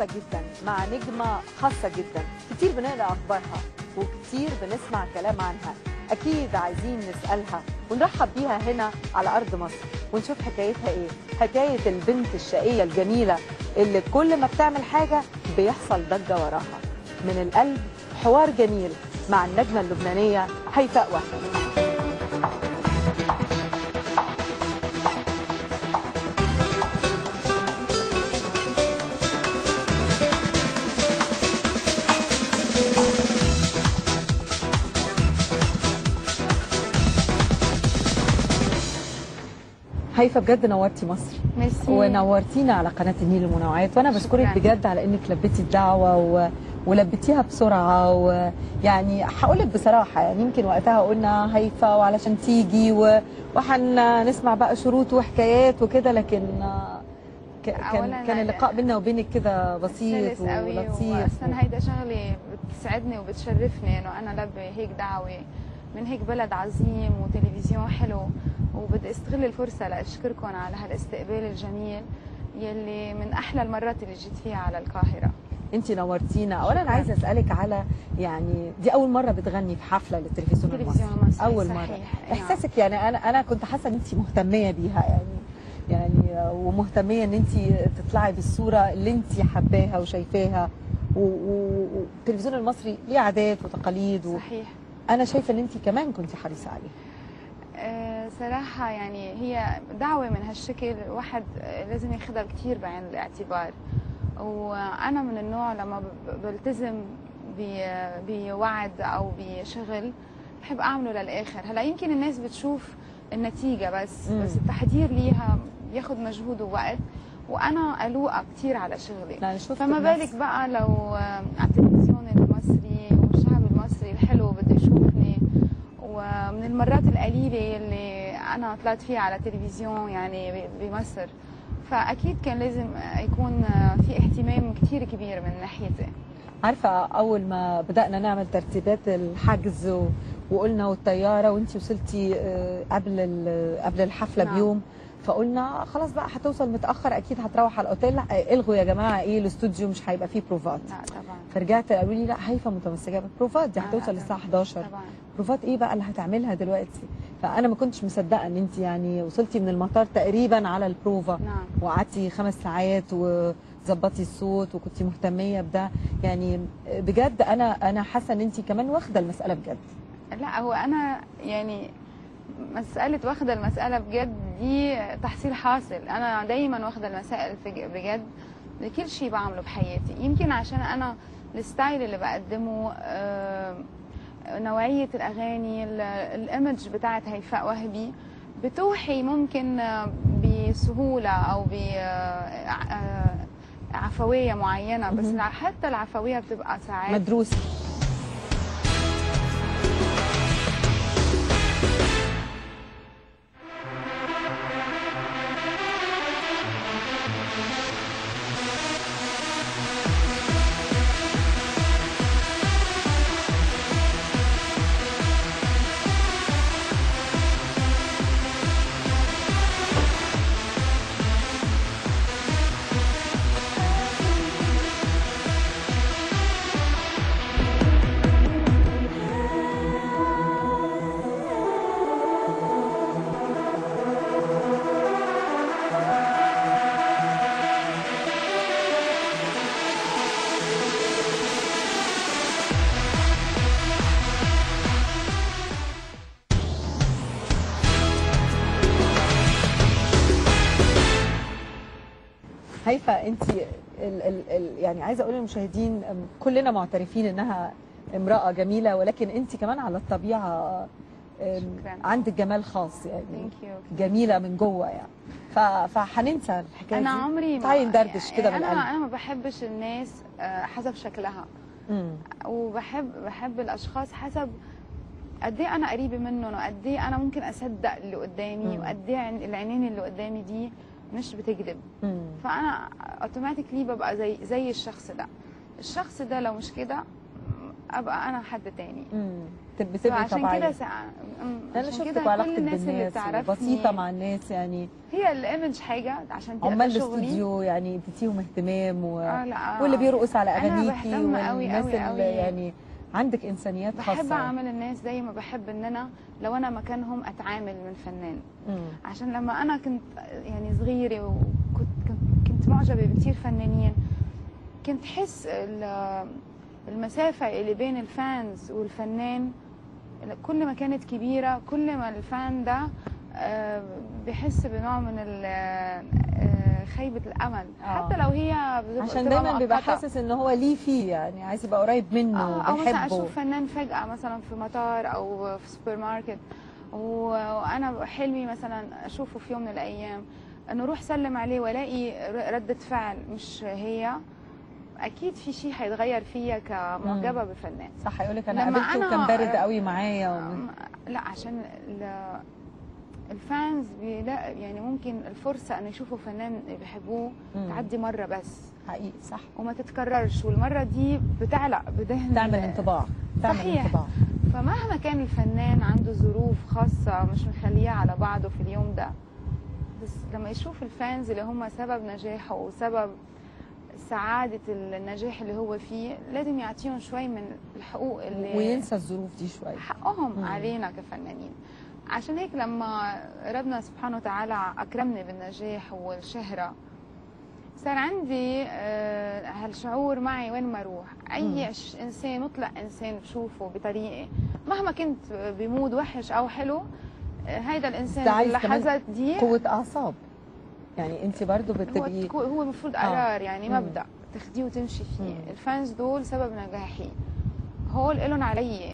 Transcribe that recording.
خاصة جدا مع نجمة خاصة جدا كتير بنقرأ أخبارها وكتير بنسمع كلام عنها أكيد عايزين نسألها ونرحب بيها هنا على أرض مصر ونشوف حكايتها إيه حكاية البنت الشقية الجميلة اللي كل ما بتعمل حاجة بيحصل ضجة وراها من القلب حوار جميل مع النجمة اللبنانية هيفاء وهبي هيفا بجد نورتي مصر ميرسي ونورتينا على قناه النيل المنوعات وانا بشكرك شكراً. بجد على انك لبيتي الدعوه و... ولبيتيها بسرعه ويعني هقول لك بصراحه يعني يمكن وقتها قلنا هيفا وعلشان تيجي و... وهنسمع بقى شروط وحكايات وكده لكن آه، ك... كان أولاً كان اللقاء بيننا وبينك كده بسيط سلس قوي ولطيف واصلا هيدا شغله بتسعدني وبتشرفني انه انا لبي هيك دعوه من هيك بلد عظيم وتلفزيون حلو وبدي استغل الفرصه لاشكركم على هالاستقبال الجميل يلي من احلى المرات اللي جيت فيها على القاهره انت نورتينا اولا شكراً. عايزه اسالك على يعني دي اول مره بتغني في حفله للتلفزيون تلفزيون المصري مصري اول صحيح. مره نعم. احساسك يعني انا انا كنت حاسه ان انت مهتميه بيها يعني يعني ومهتميه ان انت تطلعي بالصوره اللي انت حباها وشايفاها و- و- والتلفزيون المصري ليه عادات وتقاليد صحيح وانا شايفه ان انت كمان كنت حريصه عليها آه، صراحة يعني هي دعوة من هالشكل الواحد آه، لازم ياخدها كتير بعين الاعتبار وأنا من النوع لما ب- بلتزم ب- بوعد أو بشغل بحب أعمله للآخر هلا يمكن الناس بتشوف النتيجة بس مم. بس التحضير ليها بياخد مجهود ووقت وأنا قلوقة كتير على شغلي يعني شفت فما الناس- بالك بقى لو آه، على التلفزيون المصري والشعب المصري الحلو بده يشوفني ومن المرات القليلة اللي أنا طلعت فيها على التلفزيون يعني ب- بمصر فأكيد كان لازم يكون في اهتمام كتير كبير من ناحيتي عارفه اول ما بدانا نعمل ترتيبات الحجز و... وقلنا والطياره وانت وصلتي آه، قبل ال- قبل الحفله نعم. بيوم فقلنا خلاص بقى هتوصل متاخر اكيد هتروح على الاوتيل لا الغوا يا جماعه ايه الاستوديو مش هيبقى فيه بروفات لا طبعا فرجعت قالوا لي لا هيفا متمسكه بالبروفات دي لا، هتوصل لا، الساعه 11 طبعا بروفات ايه بقى اللي هتعملها دلوقتي فانا ما كنتش مصدقه ان انت يعني وصلتي من المطار تقريبا على البروفا نعم وقعدتي خمس ساعات وظبطي الصوت وكنتي مهتميه بده يعني بجد انا انا حاسه ان انت كمان واخده المساله بجد لا هو أنا يعني مسألة واخدة المسألة بجد دي تحصيل حاصل أنا دايما واخدة المسائل في- بجد لكل شيء بعمله بحياتي يمكن عشان أنا الستايل اللي بقدمه آه، نوعية الأغاني ال- الإيمج بتاعت هيفاء وهبي بتوحي ممكن آه، بسهولة أو بعفوية معينة بس مهم. الع- حتى العفوية بتبقى ساعات مدروسه هيفا انت ال ال ال يعني عايزه اقول للمشاهدين أم، كلنا معترفين انها امراه جميله ولكن انت كمان على الطبيعه أم، شكراً. عندك جمال خاص يعني ثانك يو جميله من جوه يعني ف- فهننسى الحكايه انا دي عمري ما تعالي ندردش كده من انا القلب. انا ما بحبش الناس آه، حسب شكلها مم. وبحب بحب الاشخاص حسب قد ايه انا قريبه منهم وقد ايه انا ممكن اصدق اللي قدامي مم. وقد ايه عن- العينين اللي قدامي دي مش بتكذب مم. فانا اوتوماتيكلي ببقى زي زي الشخص ده الشخص ده لو مش كده ابقى انا حد تاني امم بتبقي عشان طبيعيه كده سا... أم، انا عشان شفتك كده كل وعلاقتك الناس اللي بالناس بتعرفني بسيطه مع الناس يعني هي الايمج حاجه عشان تبقى عمال شغلي الاستوديو يعني اديتيهم اهتمام و... آه لا واللي بيرقص على أنا اغانيكي بهتم قوي والناس قوي اللي قوي. يعني عندك انسانيات خاصه بحب اعمل الناس زي ما بحب ان انا لو انا مكانهم اتعامل من فنان مم. عشان لما انا كنت يعني صغيره وكنت كنت, كنت معجبه بكثير فنانين كنت حس ال- المسافه اللي بين الفانز والفنان كل ما كانت كبيره كل ما الفان ده آه، بحس بنوع من ال- آه، خيبه الامل آه. حتى لو هي بتبقى- عشان بتبقى دايما بيبقى مؤقتة. حاسس ان هو ليه فيه يعني عايز يبقى قريب منه آه، او مثلا بيحبه اشوف فنان فجاه مثلا في مطار او في سوبر ماركت و- وانا حلمي مثلا اشوفه في يوم من الايام انه اروح سلم عليه والاقي ر- رده فعل مش هي اكيد في شيء هيتغير فيا كمعجبه بفنان صح يقول لك انا لما قابلته أنا- وكان بارد قوي معايا و... أم- لا عشان ال- الفانز بيلا يعني ممكن الفرصه انه يشوفوا فنان بيحبوه مم. تعدي مره بس حقيقي صح وما تتكررش والمره دي بتعلق بذهن تعمل انطباع تعمل صحيح. انطباع فمهما كان الفنان عنده ظروف خاصة مش مخليه على بعضه في اليوم ده بس لما يشوف الفانز اللي هم سبب نجاحه وسبب سعادة النجاح اللي هو فيه لازم يعطيهم شوي من الحقوق اللي وينسى الظروف دي شويه حقهم مم. علينا كفنانين عشان هيك لما ربنا سبحانه وتعالى أكرمني بالنجاح والشهرة صار عندي آه، هالشعور معي وين ما اروح مم. اي ش- انسان مطلق انسان بشوفه بطريقي مهما كنت بمود وحش او حلو آه، هيدا الانسان ده عايز كمان باللحظات دي قوه اعصاب يعني انت برضو هو بتبقي تكو- هو المفروض آه. قرار يعني مم. مبدا تاخديه وتمشي فيه مم. الفانز دول سبب نجاحي هول إلهم علي